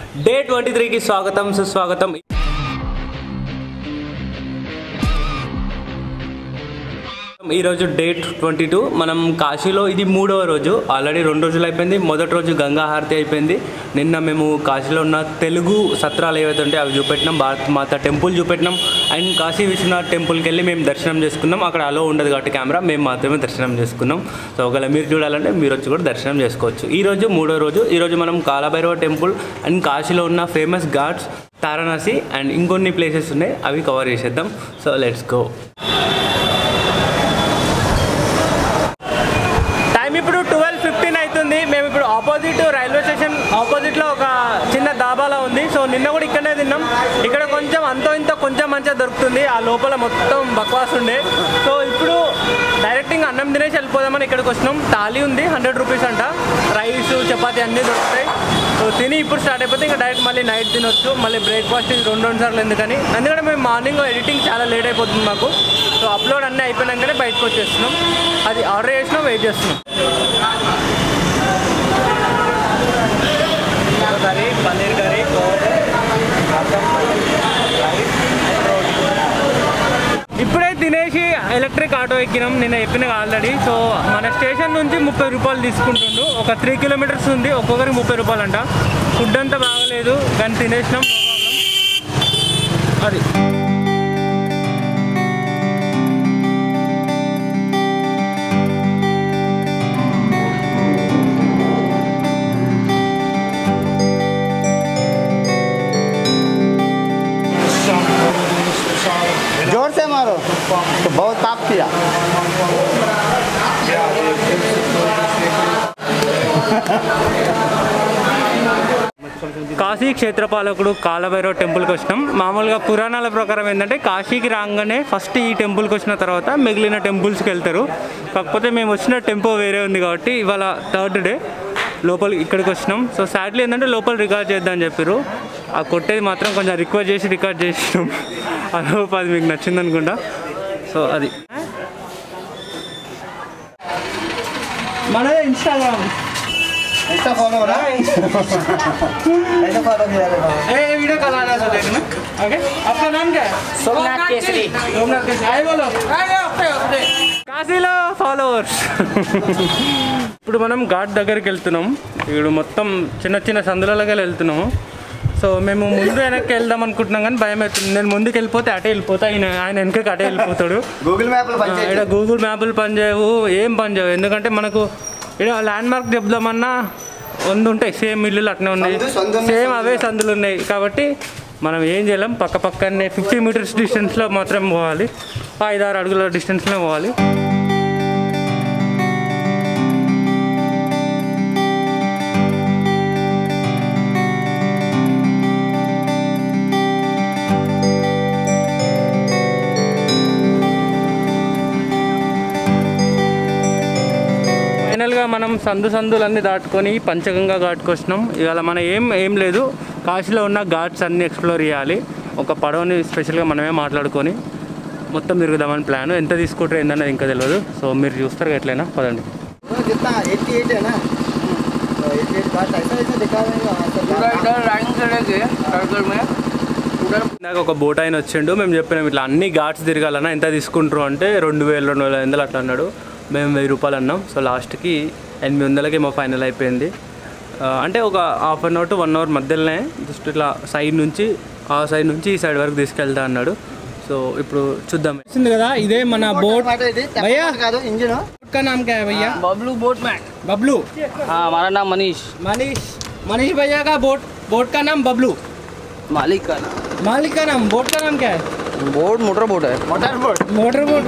Day twenty త్రీకి స్వాగతం సుస్వాగతం ఈరోజు డేట్ ట్వంటీ టూ మనం కాశీలో ఇది మూడవ రోజు ఆల్రెడీ రెండు రోజులు అయిపోయింది మొదటి రోజు గంగా హారతి అయిపోయింది నిన్న మేము కాశీలో ఉన్న తెలుగు సత్రాలు ఏవైతే ఉంటాయో అవి చూపెట్టినాం భారత్ మాత టెంపుల్ చూపెట్టినాం అండ్ కాశీ విశ్వనాథ్ టెంపుల్కి వెళ్ళి మేము దర్శనం చేసుకున్నాం అక్కడ అలో ఉండదు కాబట్టి కెమెరా మేము మాత్రమే దర్శనం చేసుకున్నాం సో ఒకవేళ మీరు చూడాలంటే మీరు వచ్చి కూడా దర్శనం చేసుకోవచ్చు ఈ రోజు మూడో రోజు ఈ రోజు మనం కాలభైరవ టెంపుల్ అండ్ కాశీలో ఉన్న ఫేమస్ ఘాట్స్ తారాణాసి అండ్ ఇంకొన్ని ప్లేసెస్ ఉన్నాయి అవి కవర్ చేసేద్దాం సో లెట్స్ గో టైం ఇప్పుడు ట్వెల్వ్ ఫిఫ్టీన్ అవుతుంది మేము ఇప్పుడు ఆపోజిట్ రైల్వే స్టేషన్ ఆపోజిట్లో ఒక చిన్న దాబాలా ఉంది సో నిన్న కూడా ఇక్కడనే తిన్నాం ఇక్కడ కొంచెం అంతో ఇంతో కొంచెం మంచిగా దొరుకుతుంది ఆ లోపల మొత్తం బక్వాస్ ఉండే సో ఇప్పుడు డైరెక్ట్ ఇంకా అన్నం తినేసి వెళ్ళిపోదామని ఇక్కడికి వచ్చినాం థాలీ ఉంది హండ్రెడ్ రూపీస్ అంట రైస్ చపాతీ అన్నీ దొరుకుతాయి సో తిని ఇప్పుడు స్టార్ట్ అయిపోతే ఇంకా డైరెక్ట్ మళ్ళీ నైట్ తినొచ్చు మళ్ళీ బ్రేక్ఫాస్ట్ ఇది రెండు రెండు సార్లు ఎందుకని ఎందుకంటే మేము మార్నింగ్ ఎడిటింగ్ చాలా లేట్ అయిపోతుంది మాకు సో అప్లోడ్ అన్నీ అయిపోయినాకనే బయటకు వచ్చేస్తున్నాం అది ఆర్డర్ చేసినాం వెయిట్ చేస్తున్నాం కర్రీ పన్నీర్ కర్రీ ఇప్పుడే తినేసి ఎలక్ట్రిక్ ఆటో ఎక్కినాం నేను చెప్పిన ఆల్రెడీ సో మన స్టేషన్ నుంచి ముప్పై రూపాయలు తీసుకుంటుండు ఒక త్రీ కిలోమీటర్స్ ఉంది ఒక్కొక్కరికి ముప్పై రూపాయలు అంట ఫుడ్ అంతా బాగలేదు కానీ తినేసినాం no problem. అది जोर से मारो तो बहुत ताप किया కాశీ క్షేత్రపాలకుడు కాలభైరవ టెంపుల్కి వచ్చినాం మామూలుగా పురాణాల ప్రకారం ఏంటంటే కాశీకి రాగానే ఫస్ట్ ఈ టెంపుల్కి వచ్చిన తర్వాత మిగిలిన టెంపుల్స్కి వెళ్తారు కాకపోతే మేము వచ్చిన టెంపో వేరే ఉంది కాబట్టి ఇవాళ థర్డ్ డే లోపల ఇక్కడికి వచ్చినాం సో సాడ్లీ ఏంటంటే లోపల రికార్డ్ చేద్దామని చెప్పారు ఆ కొట్టేది మాత్రం కొంచెం రిక్వెస్ట్ చేసి రికార్డ్ చేసినాం అదొక అది మీకు నచ్చింది అనుకుంటా సో అది మనదే ఇన్స్టాగ్రామ్ ऐसा फॉलो हो रहा है ऐसा फॉलो किया रे बाबा ए वीडियो कल आना था देखना ओके आपका नाम क्या है सोमनाथ केसरी सोमनाथ केसरी आए बोलो కాశీలో ఫాలోవర్స్ ఇప్పుడు మనం ఘాట్ దగ్గరికి వెళ్తున్నాం ఇప్పుడు మొత్తం చిన్న చిన్న సందులగా వెళ్తున్నాము సో మేము ముందు వెనక్కి వెళ్దాం అనుకుంటున్నాం కానీ భయం అవుతుంది నేను ముందుకు వెళ్ళిపోతే అటే వెళ్ళిపోతా ఆయన ఆయన వెనకకి అటే వెళ్ళిపోతాడు गूगल मैप లో పని ఇక్కడ గూగుల్ మ్యాప్లు పనిచేయవు ఏం పనిచేయవు ఎందుకంటే మనకు ఇక్కడ ల్యాండ్ మార్క్ చెప్దామన్నా వంద ఉంటాయి సేమ్ ఇల్లులు అట్నే ఉన్నాయి సందు- సందు ఉన్నాయి, సేమ్ సందు అవే సందులు ఉన్నాయి కాబట్టి మనం ఏం చేయలేం పక్క పక్కనే ఫిఫ్టీ మీటర్స్ డిస్టెన్స్లో మాత్రం పోవాలి ఐదారు అడుగుల డిస్టెన్స్లో పోవాలి ఫైనల్గా మనం సందు సందులన్నీ దాటుకొని పంచగంగా ఘాట్కి వచ్చినాం ఇవాళ మన ఏం ఏం లేదు కాశీలో ఉన్న ఘాట్స్ అన్నీ ఎక్స్ప్లోర్ చేయాలి ఒక పడవని స్పెషల్గా మనమే మాట్లాడుకొని మొత్తం తిరుగుదామని ప్లాన్ ఎంత తీసుకుంటారు ఏందన్నది ఇంకా తెలియదు సో మీరు చూస్తారు ఎట్లయినా పదండి जितना 88 है ना तो 88 बात ऐसा ऐसा दिखा रहे हैं पूरा इधर राइडिंग करेंगे सर्कल में उधर ఇందాక ఒక బోట్ ఆయన వచ్చిండు మేము చెప్పినాం ఇట్లా అన్ని ఘాట్స్ తిరగాలన్నా ఎంత తీసుకుంటారు అంటే రెండు వేలు రెండు వేల ఐదు వందలు అట్లా అన్నాడు మేము వెయ్యి రూపాయలు అన్నాం సో లాస్ట్కి ఎనిమిది వందలకి ఏమో ఫైనల్ అయిపోయింది ఆ, అంటే ఒక half an hour to one hour మధ్యలోనే జస్ట్ ఇట్లా సైడ్ నుంచి ఆ సైడ్ నుంచి ఈ సైడ్ వరకు తీసుకెళ్తా అన్నాడు సో ఇప్పుడు చూద్దాం వచ్చింది కదా ఇదే మన బోట్ మాట ఇది భయ్యా కాదు ఇంజిన్ का नाम क्या है भैया बबलू बोट मैन बबलू हाँ हमारा नाम मनीष मनीष मनीष भैया का बोट बोट का नाम बबलू मालिक का नाम मालिक का नाम बोट का नाम क्या है बोट मोटर बोट है मोटर बोट मोटर बोट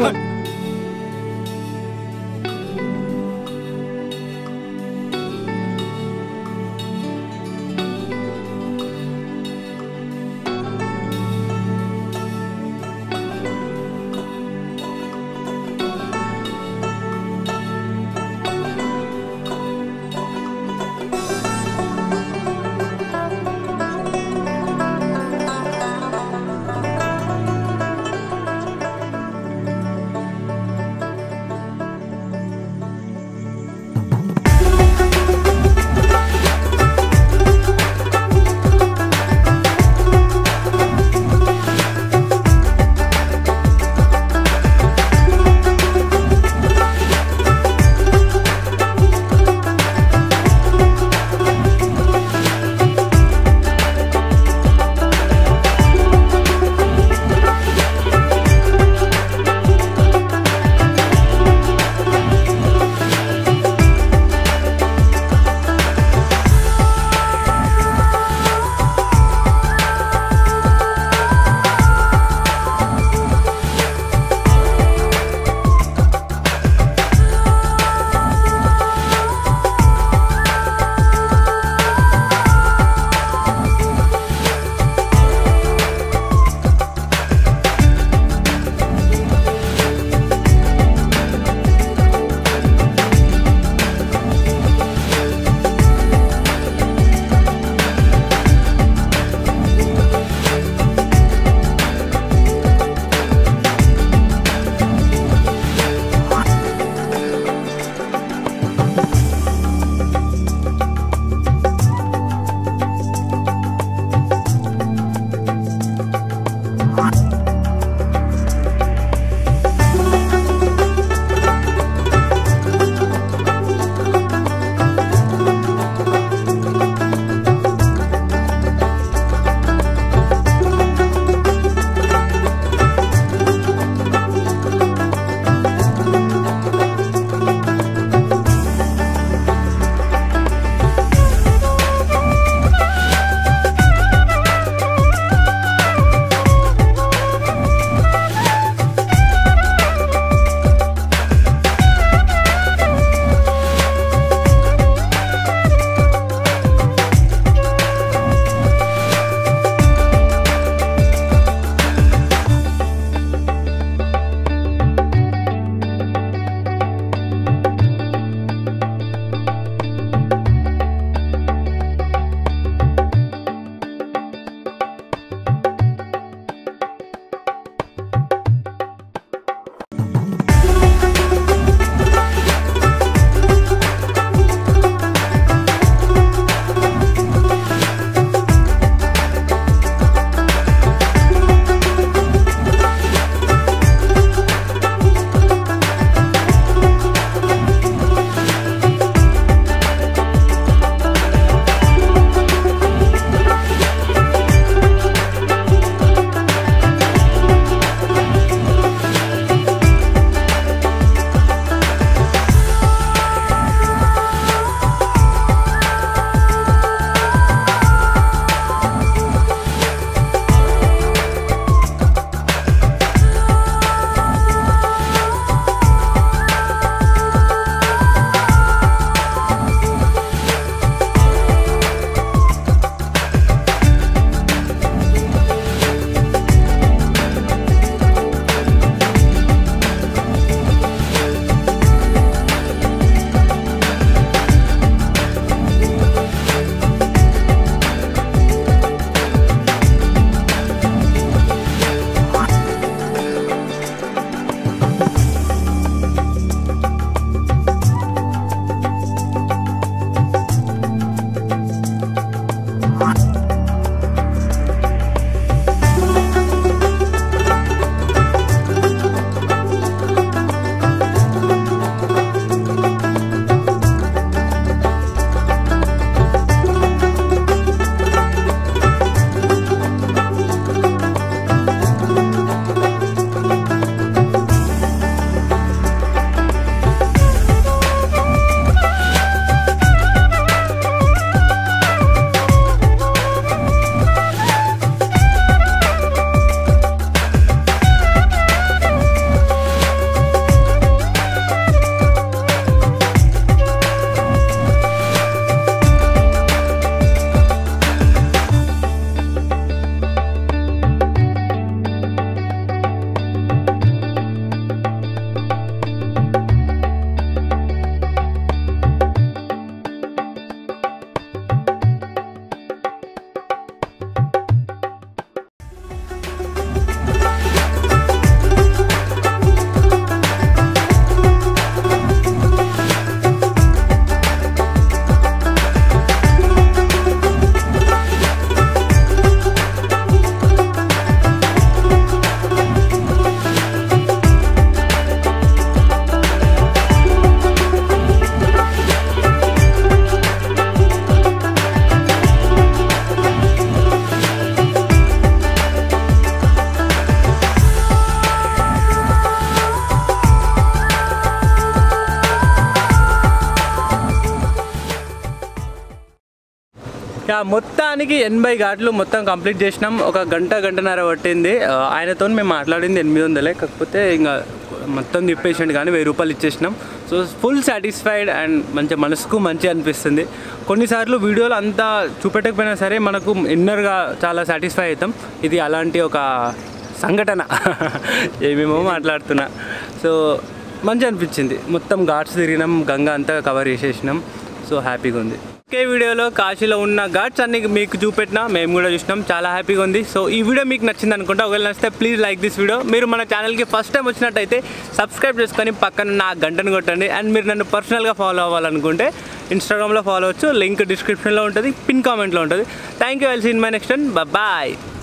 ఇక మొత్తానికి ఎనభై ఘాట్లు మొత్తం కంప్లీట్ చేసినాం ఒక గంట గంటన్నర పట్టింది ఆ, ఆయనతో మేము మాట్లాడింది ఎనిమిది వందలే కాకపోతే ఇంకా మొత్తం తిప్పేసిండు కానీ వెయ్యి రూపాయలు ఇచ్చేసినాం సో ఫుల్ సాటిస్ఫైడ్ అండ్ మంచి మనసుకు మంచి అనిపిస్తుంది కొన్నిసార్లు వీడియోలు అంతా చూపెట్టకపోయినా సరే మనకు ఇన్నర్గా చాలా సాటిస్ఫై అవుతాం ఇది అలాంటి ఒక సంఘటన ఏమేమో మాట్లాడుతున్నా సో మంచి అనిపించింది మొత్తం ఘాట్స్ తిరిగినాం గంగా అంతా కవర్ చేసేసినాం సో హ్యాపీగా ఉంది ఒకే వీడియోలో కాశీలో ఉన్న ఘాట్స్ అన్ని మీకు చూపెట్టినా మేము కూడా చూసినాం చాలా హ్యాపీగా ఉంది సో ఈ వీడియో మీకు నచ్చింది అనుకుంటా ఒకవేళ నచ్చితే ప్లీజ్ లైక్ దిస్ వీడియో మీరు మన ఛానల్కి ఫస్ట్ టైం వచ్చినట్టయితే సబ్స్క్రైబ్ చేసుకొని పక్కన నా గంటను కొట్టండి అండ్ మీరు నన్ను పర్సనల్గా ఫాలో అవ్వాలనుకుంటే ఇన్స్టాగ్రామ్లో ఫాలో అవ్వచ్చు లింక్ డిస్క్రిప్షన్లో ఉంటుంది పిన్ కామెంట్లో ఉంటుంది thank you well seen my next bye